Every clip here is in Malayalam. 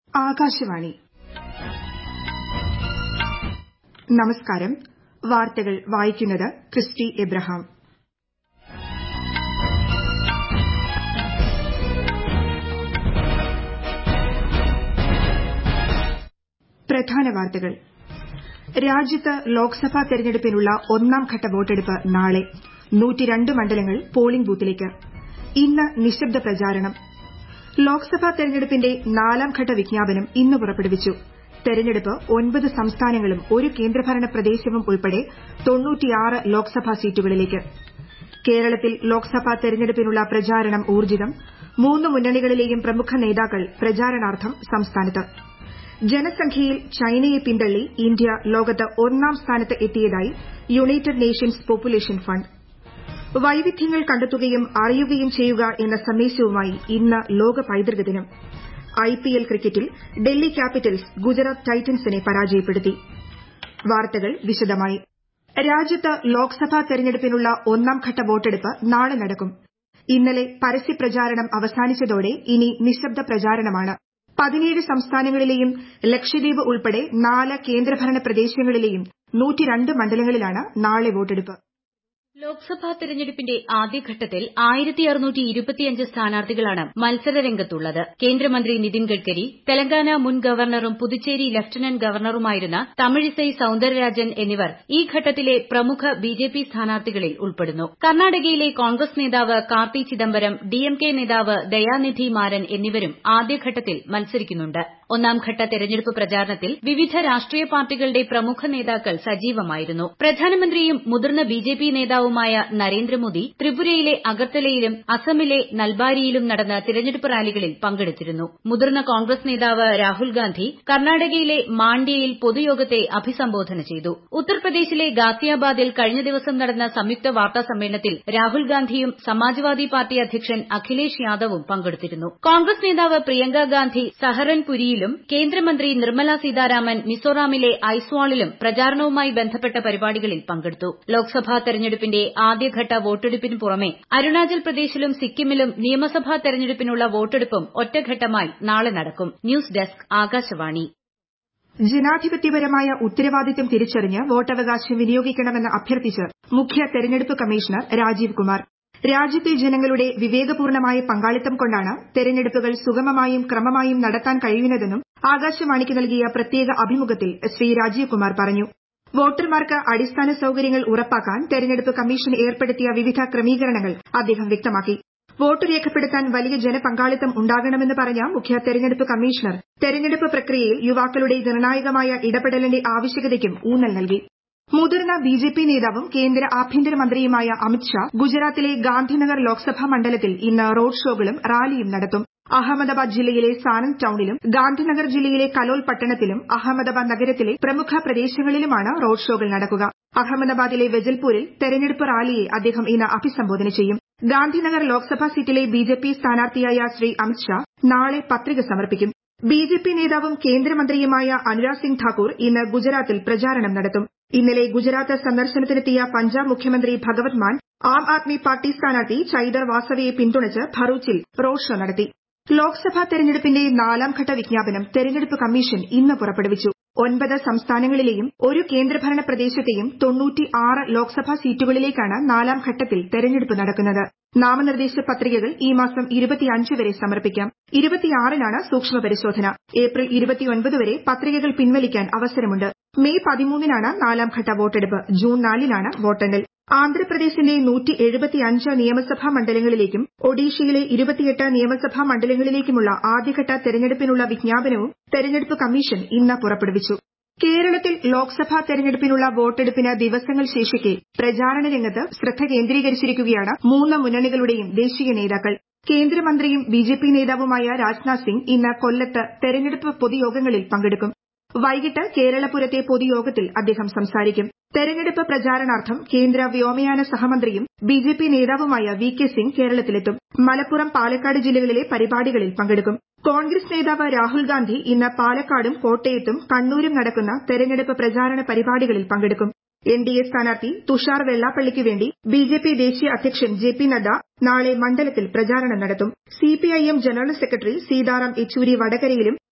ആകാശവാണി നമസ്കാരം വാർത്തകൾ വായിക്കുന്നത് ക്രിസ്റ്റി എബ്രഹാം പ്രധാന വാർത്തകൾ രാജ്യത്ത് ലോക്സഭാ തെരഞ്ഞെടുപ്പിനുള്ള ഒന്നാംഘട്ട വോട്ടെടുപ്പ് നാളെ മണ്ഡലങ്ങൾ പോളിംഗ് ബൂത്തിലേക്ക് ഇന്ന് നിശബ്ദ പ്രചാരണം ലോക്സഭാ തെരഞ്ഞെടുപ്പിന്റെ നാലാംഘട്ട വിജ്ഞാപനം ഇന്ന് പുറപ്പെടുവിച്ചു തെരഞ്ഞെടുപ്പ് ഒൻപത് സംസ്ഥാനങ്ങളും ഒരു കേന്ദ്രഭരണ പ്രദേശവും ഉൾപ്പെടെ ലോക്സഭാ സീറ്റുകളിലേക്ക് കേരളത്തിൽ ലോക്സഭാ തെരഞ്ഞെടുപ്പിനുള്ള പ്രചാരണം ഊർജ്ജിതം മൂന്ന് മുന്നണികളിലെയും പ്രമുഖ നേതാക്കൾ പ്രചാരണാർത്ഥം സംസ്ഥാനത്ത് ജനസംഖ്യയിൽ ചൈനയെ പിന്തള്ളി ഇന്ത്യ ലോകത്ത് ഒന്നാം സ്ഥാനത്ത് എത്തിയതായി യുണൈറ്റഡ് നേഷൻസ് പോപ്പുലേഷൻ ഫണ്ട് വൈവിധ്യങ്ങൾ കണ്ടെത്തുകയും അറിയുകയും ചെയ്യുക എന്ന സന്ദേശവുമായി ഇന്ന് ലോക പൈതൃക ദിനം ഐപിഎൽ ക്രിക്കറ്റിൽ ഡൽഹി ക്യാപിറ്റൽസ് ഗുജറാത്ത് ടൈറ്റൻസിനെ പരാജയപ്പെടുത്തി വാർത്തകൾ വിശദമായി രാജ്യത്ത് ലോക്സഭാ തെരഞ്ഞെടുപ്പിനുള്ള ഒന്നാംഘട്ട വോട്ടെടുപ്പ് നാളെ നടക്കും ഇന്നലെ പരസ്യപ്രചാരണം അവസാനിച്ചതോടെ ഇനി നിശബ്ദ പ്രചാരണമാണ് പതിനേഴ് സംസ്ഥാനങ്ങളിലെയും ലക്ഷദ്വീപ് ഉൾപ്പെടെ നാല് കേന്ദ്രഭരണ പ്രദേശങ്ങളിലെയും മണ്ഡലങ്ങളിലാണ് നാളെ വോട്ടെടുപ്പ് ലോക്സഭാ തെരഞ്ഞെടുപ്പിന്റെ ആദ്യഘട്ടത്തിൽ സ്ഥാനാർത്ഥികളാണ് മത്സരരംഗത്തുള്ളത് കേന്ദ്രമന്ത്രി നിതിൻ ഗഡ്കരി തെലങ്കാന മുൻ ഗവർണറും പുതുച്ചേരി ലഫ്റ്റനന്റ് ഗവർണറുമായിരുന്ന തമിഴിസൈ സൌന്ദരരാജൻ എന്നിവർ ഈ ഘട്ടത്തിലെ പ്രമുഖ ബിജെപി സ്ഥാനാർത്ഥികളിൽ ഉൾപ്പെടുന്നു കർണാടകയിലെ കോൺഗ്രസ് നേതാവ് കാർത്തി ചിദംബരം ഡിഎംകെ നേതാവ് ദയാനിധി മാരൻ എന്നിവരും ആദ്യഘട്ടത്തിൽ മത്സരിക്കുന്നുണ്ട് ഒന്നാംഘട്ട തെരഞ്ഞെടുപ്പ് പ്രചാരണത്തിൽ വിവിധ രാഷ്ട്രീയ പാർട്ടികളുടെ പ്രമുഖ നേതാക്കൾ സജീവമായിരുന്നു പ്രധാനമന്ത്രിയും മുതിർന്ന ബിജെപി നേതാവുമായ നരേന്ദ്രമോദി ത്രിപുരയിലെ അഗർത്തലയിലും അസമിലെ നൽബാരിയിലും നടന്ന തിരഞ്ഞെടുപ്പ് റാലികളിൽ പങ്കെടുത്തിരുന്നു മുതിർന്ന കോൺഗ്രസ് നേതാവ് രാഹുൽ ഗാന്ധി കർണാടകയിലെ മാണ്ഡ്യയിൽ പൊതുയോഗത്തെ അഭിസംബോധന ചെയ്തു ഉത്തർപ്രദേശിലെ ഗാസിയാബാദിൽ കഴിഞ്ഞ ദിവസം നടന്ന സംയുക്ത വാർത്താ സമ്മേളനത്തിൽ രാഹുൽ ഗാന്ധിയും സമാജ്വാദി പാർട്ടി അധ്യക്ഷൻ അഖിലേഷ് യാദവും പങ്കെടുത്തിരുന്നു കോൺഗ്രസ് നേതാവ് പ്രിയങ്ക ഗാന്ധി സഹറൻപുരിയിലും കേന്ദ്രമന്ത്രി നിർമ്മല സീതാരാമൻ മിസോറാമിലെ ഐസ്വാളിലും പ്രചാരണവുമായി ബന്ധപ്പെട്ട പരിപാടികളിൽ പങ്കെടുത്തു ലോക്സഭാ തെരഞ്ഞെടുപ്പിന്റെ ആദ്യഘട്ട വോട്ടെടുപ്പിന് പുറമെ അരുണാചൽ പ്രദേശിലും സിക്കിമിലും നിയമസഭാ തെരഞ്ഞെടുപ്പിനുള്ള വോട്ടെടുപ്പും ഒറ്റഘട്ടമായി നാളെ നടക്കും ന്യൂസ് ഡെസ്ക് ആകാശവാണി ജനാധിപത്യപരമായ ഉത്തരവാദിത്തം തിരിച്ചറിഞ്ഞ് വോട്ടവകാശം വിനിയോഗിക്കണമെന്ന് അഭ്യർത്ഥിച്ച് മുഖ്യ തെരഞ്ഞെടുപ്പ് കമ്മീഷണർ രാജീവ് കുമാർ രാജ്യത്തെ ജനങ്ങളുടെ വിവേകപൂർണമായ പങ്കാളിത്തം കൊണ്ടാണ് തെരഞ്ഞെടുപ്പുകൾ സുഗമമായും ക്രമമായും നടത്താൻ കഴിയുന്നതെന്നും ആകാശവാണിക്ക് നൽകിയ പ്രത്യേക അഭിമുഖത്തിൽ ശ്രീ രാജീവ് കുമാർ പറഞ്ഞു വോട്ടർമാർക്ക് അടിസ്ഥാന സൌകര്യങ്ങൾ ഉറപ്പാക്കാൻ തെരഞ്ഞെടുപ്പ് കമ്മീഷൻ ഏർപ്പെടുത്തിയ വിവിധ ക്രമീകരണങ്ങൾ അദ്ദേഹം വ്യക്തമാക്കി വോട്ട് രേഖപ്പെടുത്താൻ വലിയ ജനപങ്കാളിത്തം ഉണ്ടാകണമെന്ന് പറഞ്ഞ മുഖ്യ തെരഞ്ഞെടുപ്പ് കമ്മീഷണർ തെരഞ്ഞെടുപ്പ് പ്രക്രിയയിൽ യുവാക്കളുടെ നിർണായകമായ ഇടപെടലിന്റെ ആവശ്യകതയ്ക്കും ഊന്നൽ നൽകി മുതിർന്ന ബിജെപി നേതാവും കേന്ദ്ര ആഭ്യന്തരമന്ത്രിയുമായ അമിത്ഷാ ഗുജറാത്തിലെ ഗാന്ധിനഗർ ലോക്സഭാ മണ്ഡലത്തിൽ ഇന്ന് റോഡ് ഷോകളും റാലിയും നടത്തും അഹമ്മദാബാദ് ജില്ലയിലെ സാനന്ദ് ടൌണിലും ഗാന്ധിനഗർ ജില്ലയിലെ കലോൽ പട്ടണത്തിലും അഹമ്മദാബാദ് നഗരത്തിലെ പ്രമുഖ പ്രദേശങ്ങളിലുമാണ് റോഡ് ഷോകൾ നടക്കുക അഹമ്മദാബാദിലെ വെജൽപൂരിൽ തെരഞ്ഞെടുപ്പ് റാലിയെ അദ്ദേഹം ഇന്ന് അഭിസംബോധന ചെയ്യും ഗാന്ധിനഗർ ലോക്സഭാ സീറ്റിലെ ബിജെപി സ്ഥാനാർത്ഥിയായ ശ്രീ അമിത്ഷാ നാളെ പത്രിക സമർപ്പിക്കും ബിജെപി നേതാവും കേന്ദ്രമന്ത്രിയുമായ അനുരാഗ് സിംഗ് ഠാക്കൂർ ഇന്ന് ഗുജറാത്തിൽ പ്രചാരണം നടത്തും ഇന്നലെ ഗുജറാത്ത് സന്ദർശനത്തിനെത്തിയ പഞ്ചാബ് മുഖ്യമന്ത്രി ഭഗവത് മാൻ ആം ആദ്മി പാർട്ടി സ്ഥാനാർത്ഥി ചൈതർ വാസവയെ പിന്തുണച്ച് ഭറൂച്ചിൽ റോഡ് ഷോ നടത്തി ലോക്സഭാ തെരഞ്ഞെടുപ്പിന്റെ നാലാംഘട്ട വിജ്ഞാപനം തെരഞ്ഞെടുപ്പ് കമ്മീഷൻ ഇന്ന് പുറപ്പെടുവിച്ചു ഒൻപത് സംസ്ഥാനങ്ങളിലെയും ഒരു കേന്ദ്രഭരണ പ്രദേശത്തെയും ലോക്സഭാ സീറ്റുകളിലേക്കാണ് നാലാം ഘട്ടത്തിൽ തെരഞ്ഞെടുപ്പ് നടക്കുന്നത് നാമനിർദ്ദേശ പത്രികകൾ ഈ മാസം വരെ സമർപ്പിക്കാം ഇരുപത്തിയാറിനാണ് സൂക്ഷ്മ പരിശോധന ഏപ്രിൽ വരെ പത്രികകൾ പിൻവലിക്കാൻ അവസരമുണ്ട് മെയ് പതിമൂന്നിനാണ് നാലാംഘട്ട വോട്ടെടുപ്പ് ജൂൺ നാലിനാണ് വോട്ടെണ്ണൽ ആന്ധ്രാപ്രദേശിന്റെ നിയമസഭാ മണ്ഡലങ്ങളിലേക്കും ഒഡീഷയിലെ നിയമസഭാ മണ്ഡലങ്ങളിലേക്കുമുള്ള ആദ്യഘട്ട തെരഞ്ഞെടുപ്പിനുള്ള വിജ്ഞാപനവും തെരഞ്ഞെടുപ്പ് കമ്മീഷൻ ഇന്ന് പുറപ്പെടുവിച്ചു കേരളത്തിൽ ലോക്സഭാ തെരഞ്ഞെടുപ്പിനുള്ള വോട്ടെടുപ്പിന് ദിവസങ്ങൾ ശേഷിക്കെ പ്രചാരണ രംഗത്ത് ശ്രദ്ധ കേന്ദ്രീകരിച്ചിരിക്കുകയാണ് മൂന്ന് മുന്നണികളുടെയും ദേശീയ നേതാക്കൾ കേന്ദ്രമന്ത്രിയും ബിജെപി നേതാവുമായ രാജ്നാഥ് സിംഗ് ഇന്ന് കൊല്ലത്ത് തെരഞ്ഞെടുപ്പ് പൊതുയോഗങ്ങളിൽ പങ്കെടുക്കും വൈകിട്ട് കേരളപുരത്തെ പൊതുയോഗത്തിൽ അദ്ദേഹം സംസാരിക്കും തെരഞ്ഞെടുപ്പ് പ്രചാരണാർത്ഥം കേന്ദ്ര വ്യോമയാന സഹമന്ത്രിയും ബിജെപി നേതാവുമായ വി കെ സിംഗ് കേരളത്തിലെത്തും മലപ്പുറം പാലക്കാട് ജില്ലകളിലെ പരിപാടികളിൽ പങ്കെടുക്കും കോൺഗ്രസ് നേതാവ് രാഹുൽ ഗാന്ധി ഇന്ന് പാലക്കാടും കോട്ടയത്തും കണ്ണൂരും നടക്കുന്ന തെരഞ്ഞെടുപ്പ് പ്രചാരണ പരിപാടികളിൽ പങ്കെടുക്കും എൻഡിഎ സ്ഥാനാർത്ഥി തുഷാർ വെള്ളാപ്പള്ളിക്ക് വേണ്ടി ബിജെപി ദേശീയ അധ്യക്ഷൻ ജെ പി നദ്ദ നാളെ മണ്ഡലത്തിൽ പ്രചാരണം നടത്തും CPIM general secretary Sitaram Yechury വടകരയിലും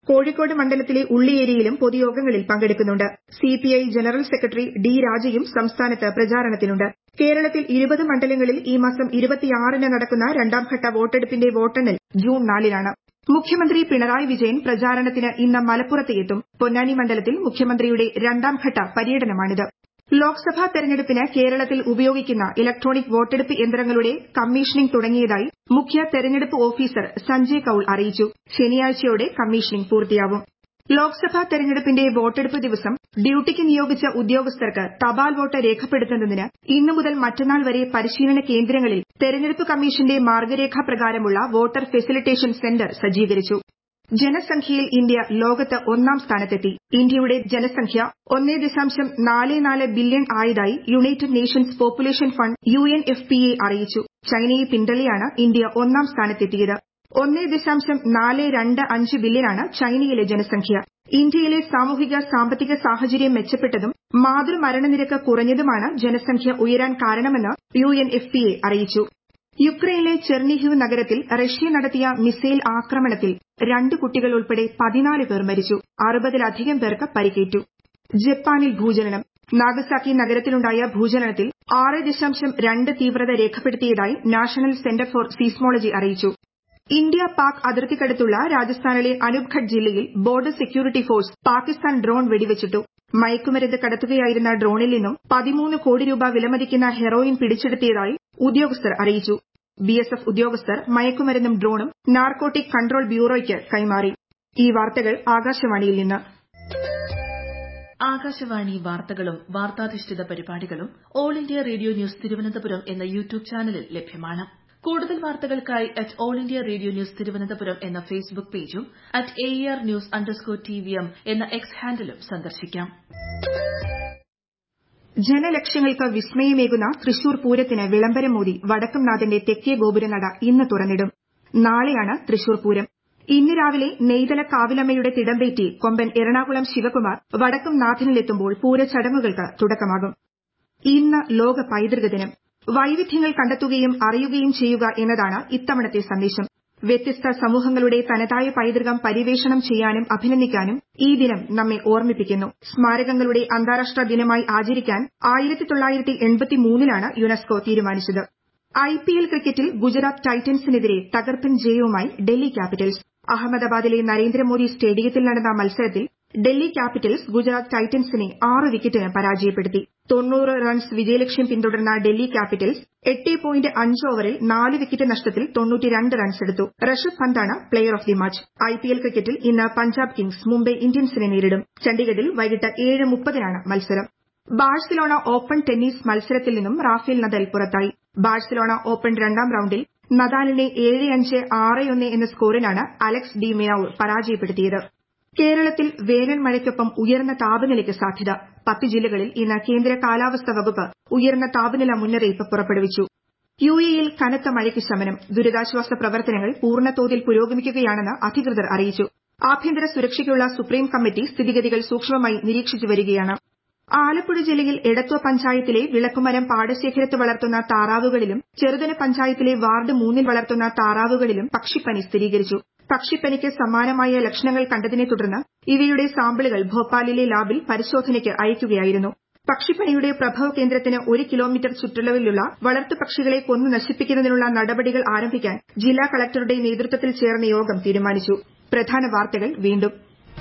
കോഴിക്കോട് മണ്ഡലത്തിലെ ഉള്ളിയേരിയിലും പൊതുയോഗങ്ങളിൽ പങ്കെടുക്കുന്നുണ്ട് സിപിഐ ജനറൽ സെക്രട്ടറി ഡി രാജയും സംസ്ഥാനത്ത് പ്രചാരണത്തിനുണ്ട് കേരളത്തിൽ ഇരുപത് മണ്ഡലങ്ങളിൽ ഈ മാസം ഇരുപത്തിയാറിന് നടക്കുന്ന രണ്ടാംഘട്ട വോട്ടെടുപ്പിന്റെ വോട്ടെണ്ണൽ ജൂൺ നാലിനാണ് മുഖ്യമന്ത്രി പിണറായി വിജയൻ പ്രചാരണത്തിന് ഇന്ന് മലപ്പുറത്ത് എത്തും പൊന്നാനി മണ്ഡലത്തിൽ മുഖ്യമന്ത്രിയുടെ രണ്ടാംഘട്ട പര്യടനമാണിത് ലോക്സഭാ തെരഞ്ഞെടുപ്പിന് കേരളത്തിൽ ഉപയോഗിക്കുന്ന ഇലക്ട്രോണിക് വോട്ടെടുപ്പ് യന്ത്രങ്ങളുടെ കമ്മീഷനിംഗ് തുടങ്ങിയതായി മുഖ്യ തെരഞ്ഞെടുപ്പ് ഓഫീസർ സഞ്ജയ് കൌൾ അറിയിച്ചു ശനിയാഴ്ചയോടെ കമ്മീഷനിംഗ് പൂർത്തിയാവും ലോക്സഭാ തെരഞ്ഞെടുപ്പിന്റെ വോട്ടെടുപ്പ് ദിവസം ഡ്യൂട്ടിക്ക് നിയോഗിച്ച ഉദ്യോഗസ്ഥർക്ക് തപാൽ വോട്ട് രേഖപ്പെടുത്തുന്നതിന് ഇന്നു മുതൽ മറ്റന്നാൾ വരെ പരിശീലന കേന്ദ്രങ്ങളിൽ തെരഞ്ഞെടുപ്പ് കമ്മീഷന്റെ മാർഗ്ഗരേഖ പ്രകാരമുള്ള വോട്ടർ ഫെസിലിറ്റേഷൻ സെന്റർ സജ്ജീകരിച്ചു ജനസംഖ്യയിൽ ഇന്ത്യ ലോകത്ത് ഒന്നാം സ്ഥാനത്തെത്തി ഇന്ത്യയുടെ ജനസംഖ്യ ഒന്നേ ദശാംശം നാല് നാല് ബില്യൺ ആയതായി United Nations population fund U N F P A അറിയിച്ചു ചൈനയെ പിന്തള്ളിയാണ് ഇന്ത്യ ഒന്നാം സ്ഥാനത്തെത്തിയത് ഒന്നേ ദശാംശം നാല് രണ്ട് അഞ്ച് ബില്യനാണ് ചൈനയിലെ ജനസംഖ്യ ഇന്ത്യയിലെ സാമൂഹിക സാമ്പത്തിക സാഹചര്യം മെച്ചപ്പെട്ടതും മാതൃമരണനിരക്ക് കുറഞ്ഞതുമാണ് ജനസംഖ്യ ഉയരാൻ കാരണമെന്ന് U N F P A അറിയിച്ചു യുക്രൈനിലെ ചെർണിഹിവ് നഗരത്തിൽ റഷ്യ നടത്തിയ മിസൈൽ ആക്രമണത്തിൽ രണ്ട് കുട്ടികൾ ഉൾപ്പെടെ പതിനാല് പേർ മരിച്ചു അറുപതിലധികം പേർക്ക് പരിക്കേറ്റു ജപ്പാനിൽ ഭൂചലനം നാഗസാക്കി നഗരത്തിലുണ്ടായ ഭൂചലനത്തിൽ ആറ് ദശാംശം രണ്ട് തീവ്രത രേഖപ്പെടുത്തിയതായി നാഷണൽ സെന്റർ ഫോർ സീസ്മോളജി അറിയിച്ചു ഇന്ത്യ പാക് അതിർത്തിക്കടുത്തുള്ള രാജസ്ഥാനിലെ അനൂപ്ഘട്ട് ജില്ലയിൽ border security force Pakistan drone വെടിവച്ചിട്ടു മയക്കുമരുന്ന് കടത്തുകയായിരുന്ന ഡ്രോണിൽ നിന്നും പതിമൂന്ന് കോടി രൂപ വിലമതിക്കുന്ന ഹെറോയിൻ പിടിച്ചെടുത്തതായി ഉദ്യോഗസ്ഥർ അറിയിച്ചു ബിഎസ്എഫ് ഉദ്യോഗസ്ഥർ മയക്കുമരുന്നും ഡ്രോണും നാർക്കോട്ടിക് കൺട്രോൾ ബ്യൂറോയ്ക്ക് കൈമാറി ഈ വാർത്തകൾ ആകാശവാണിയിൽ നിന്ന് ആകാശവാണി വാർത്തകളും വാർത്താധിഷ്ഠിത പരിപാടികളും all India radio news Thiruvananthapuram എന്ന യൂട്യൂബ് ചാനലിൽ ലഭ്യമാണ് കൂടുതൽ വാർത്തകൾക്കായി at all India radio news Thiruvananthapuram എന്ന ഫേസ്ബുക്ക് പേജും at A R news underscore T V M എന്ന എക്സ് ഹാൻഡിലും സന്ദർശിക്കാം ജനലക്ഷ്യങ്ങൾക്ക് വിസ്മയമേകുന്ന തൃശൂർ പൂരത്തിന് വിളംബരം മോദി വടക്കുംനാഥന്റെ തെക്കേ ഗോപുരനട ഇന്ന് തുറന്നിടും നാളെയാണ് തൃശൂർ പൂരം ഇന്ന് രാവിലെ നെയ്തല കാവിലമ്മയുടെ തിടമ്പേറ്റി കൊമ്പൻ എറണാകുളം ശിവകുമാർ വടക്കുംനാഥനിലെത്തുമ്പോൾ പൂരച്ചടങ്ങുകൾക്ക് തുടക്കമാകും ഇന്ന് ലോക പൈതൃക ദിനം വൈവിധ്യങ്ങൾ കണ്ടെത്തുകയും അറിയുകയും ചെയ്യുക എന്നതാണ് ഇത്തവണത്തെ സന്ദേശം വ്യത്യസ്ത സമൂഹങ്ങളുടെ തനതായ പൈതൃകം പര്യവേഷണം ചെയ്യാനും അഭിനന്ദിക്കാനും ഈ ദിനം നമ്മെ ഓർമ്മിപ്പിക്കുന്നു സ്മാരകങ്ങളുടെ അന്താരാഷ്ട്ര ദിനമായി ആചരിക്കാൻ ആയിരത്തി തൊള്ളായിരത്തി എൺപത്തിമൂന്നിലാണ് യുനെസ്കോ തീരുമാനിച്ചത് ഐപിഎൽ ക്രിക്കറ്റിൽ ഗുജറാത്ത് ടൈറ്റൻസിനെതിരെ തകർപ്പൻ ജയവുമായി ഡൽഹി ക്യാപിറ്റൽസ് അഹമ്മദാബാദിലെ നരേന്ദ്രമോദി സ്റ്റേഡിയത്തിൽ നടന്ന മത്സരത്തിൽ ഡൽഹി ക്യാപിറ്റൽസ് ഗുജറാത്ത് ടൈറ്റൻസിനെ ആറ് വിക്കറ്റിന് പരാജയപ്പെടുത്തി തൊണ്ണൂറ് റൺസ് വിജയലക്ഷ്യം പിന്തുടർന്ന ഡൽഹി ക്യാപിറ്റൽസ് എട്ട് പോയിന്റ് അഞ്ച് ഓവറിൽ നാല് വിക്കറ്റ് നഷ്ടത്തിൽ തൊണ്ണൂറ്റിരണ്ട് റൺസ് എടുത്തു ഋഷഭ് പന്താണ് player of the match IPL ക്രിക്കറ്റിൽ ഇന്ന് പഞ്ചാബ് കിങ്സ് മുംബൈ ഇന്ത്യൻസിനെ നേരിടും ചണ്ഡിഗഡിൽ വൈകിട്ട് ഏഴ് മുപ്പതിനാണ് മത്സരം ബാഴ്സലോണ ഓപ്പൺ ടെന്നീസ് മത്സരത്തിൽ നിന്നും റാഫേൽ നദൽ പുറത്തായി ബാഴ്സലോണ ഓപ്പൺ രണ്ടാം റൌണ്ടിൽ നദാലിനെ ഏഴ് അഞ്ച് ആറ് ഒന്ന് എന്ന സ്കോറിനാണ് അലക്സ് ഡി മിനാവൂർ പരാജയപ്പെടുത്തിയത് കേരളത്തിൽ വേനൽ മഴയ്ക്കൊപ്പം ഉയർന്ന താപനിലയ്ക്ക് സാധ്യത പത്ത് ജില്ലകളിൽ ഇന്ന് കേന്ദ്ര കാലാവസ്ഥാ വകുപ്പ് ഉയർന്ന താപനില മുന്നറിയിപ്പ് പുറപ്പെടുവിച്ചു യു എയിൽ കനത്ത മഴയ്ക്ക് ശമനം ദുരിതാശ്വാസ പ്രവർത്തനങ്ങൾ പൂർണ്ണതോതിൽ പുരോഗമിക്കുകയാണെന്ന് അധികൃതർ അറിയിച്ചു ആഭ്യന്തര സുരക്ഷയ്ക്കുള്ള സുപ്രീം കമ്മിറ്റി സ്ഥിതിഗതികൾ സൂക്ഷ്മമായി നിരീക്ഷിച്ചു വരികയാണ് ആലപ്പുഴ ജില്ലയിൽ എടത്വ പഞ്ചായത്തിലെ വിളക്കുമരം പാടശേഖരത്ത് വളർത്തുന്ന താറാവുകളിലും ചെറുതന പഞ്ചായത്തിലെ വാർഡ് മൂന്നിൽ വളർത്തുന്ന താറാവുകളിലും പക്ഷിപ്പനി സ്ഥിരീകരിച്ചു പക്ഷിപ്പനിക്ക് സമാനമായ ലക്ഷണങ്ങൾ കണ്ടതിനെ തുടർന്ന് ഇവയുടെ സാമ്പിളുകൾ ഭോപ്പാലിലെ ലാബിൽ പരിശോധനയ്ക്ക് അയക്കുകയായിരുന്നു പക്ഷിപ്പനിയുടെ പ്രഭവ കേന്ദ്രത്തിന് ഒരു കിലോമീറ്റർ ചുറ്റളവിലുള്ള വളർത്തുപക്ഷികളെ കൊന്നു നശിപ്പിക്കുന്നതിനുള്ള നടപടികൾ ആരംഭിക്കാൻ ജില്ലാ കളക്ടറുടെ നേതൃത്വത്തിൽ ചേർന്ന യോഗം തീരുമാനിച്ചു പ്രധാന വാർത്തകൾ വീണ്ടും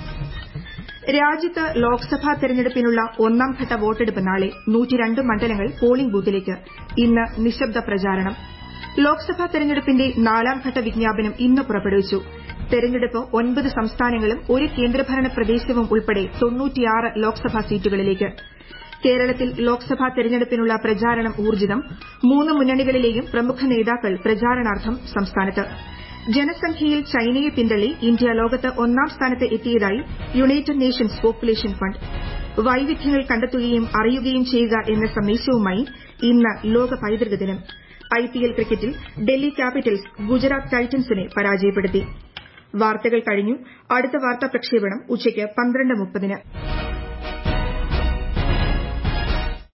രാജ്യത്ത് ലോക്സഭാ തെരഞ്ഞെടുപ്പിനുള്ള ഒന്നാംഘട്ട വോട്ടെടുപ്പ് നാളെ മണ്ഡലങ്ങൾ പോളിംഗ് ബൂത്തിലേക്ക് ഇന്ന് നിശബ്ദ പ്രചാരണം ലോക്സഭാ തെരഞ്ഞെടുപ്പിന്റെ നാലാംഘട്ട വിജ്ഞാപനം ഇന്ന് പുറപ്പെടുവിച്ചു തെരഞ്ഞെടുപ്പ് ഒൻപത് സംസ്ഥാനങ്ങളും ഒരു കേന്ദ്രഭരണ പ്രദേശവും ഉൾപ്പെടെ തൊണ്ണൂറ്റിയാറ് ലോക്സഭാ സീറ്റുകളിലേക്ക് കേരളത്തിൽ ലോക്സഭാ തെരഞ്ഞെടുപ്പിനുള്ള പ്രചാരണം ഊർജ്ജിതം മൂന്ന് മുന്നണികളിലെയും പ്രമുഖ നേതാക്കൾ പ്രചാരണാർത്ഥം സംസ്ഥാനത്ത് ജനസംഖ്യയിൽ ചൈനയെ പിന്തള്ളി ഇന്ത്യ ലോകത്ത് ഒന്നാം സ്ഥാനത്ത് എത്തിയതായി യുണൈറ്റഡ് നേഷൻസ് പോപ്പുലേഷൻ ഫണ്ട് വൈവിധ്യങ്ങൾ കണ്ടെത്തുകയും അറിയുകയും ചെയ്യുക എന്ന സന്ദേശവുമായി ഇന്ന് ലോക പൈതൃക ദിനം ഐപിഎൽ ക്രിക്കറ്റിൽ ഡൽഹി ക്യാപിറ്റൽസ് ഗുജറാത്ത് ടൈറ്റൻസിനെ പരാജയപ്പെടുത്തി വാർത്തകൾ കഴിഞ്ഞു അടുത്ത വാർത്താ പ്രക്ഷേപണം ഉച്ചയ്ക്ക് പന്ത്രണ്ട് മുപ്പതിന്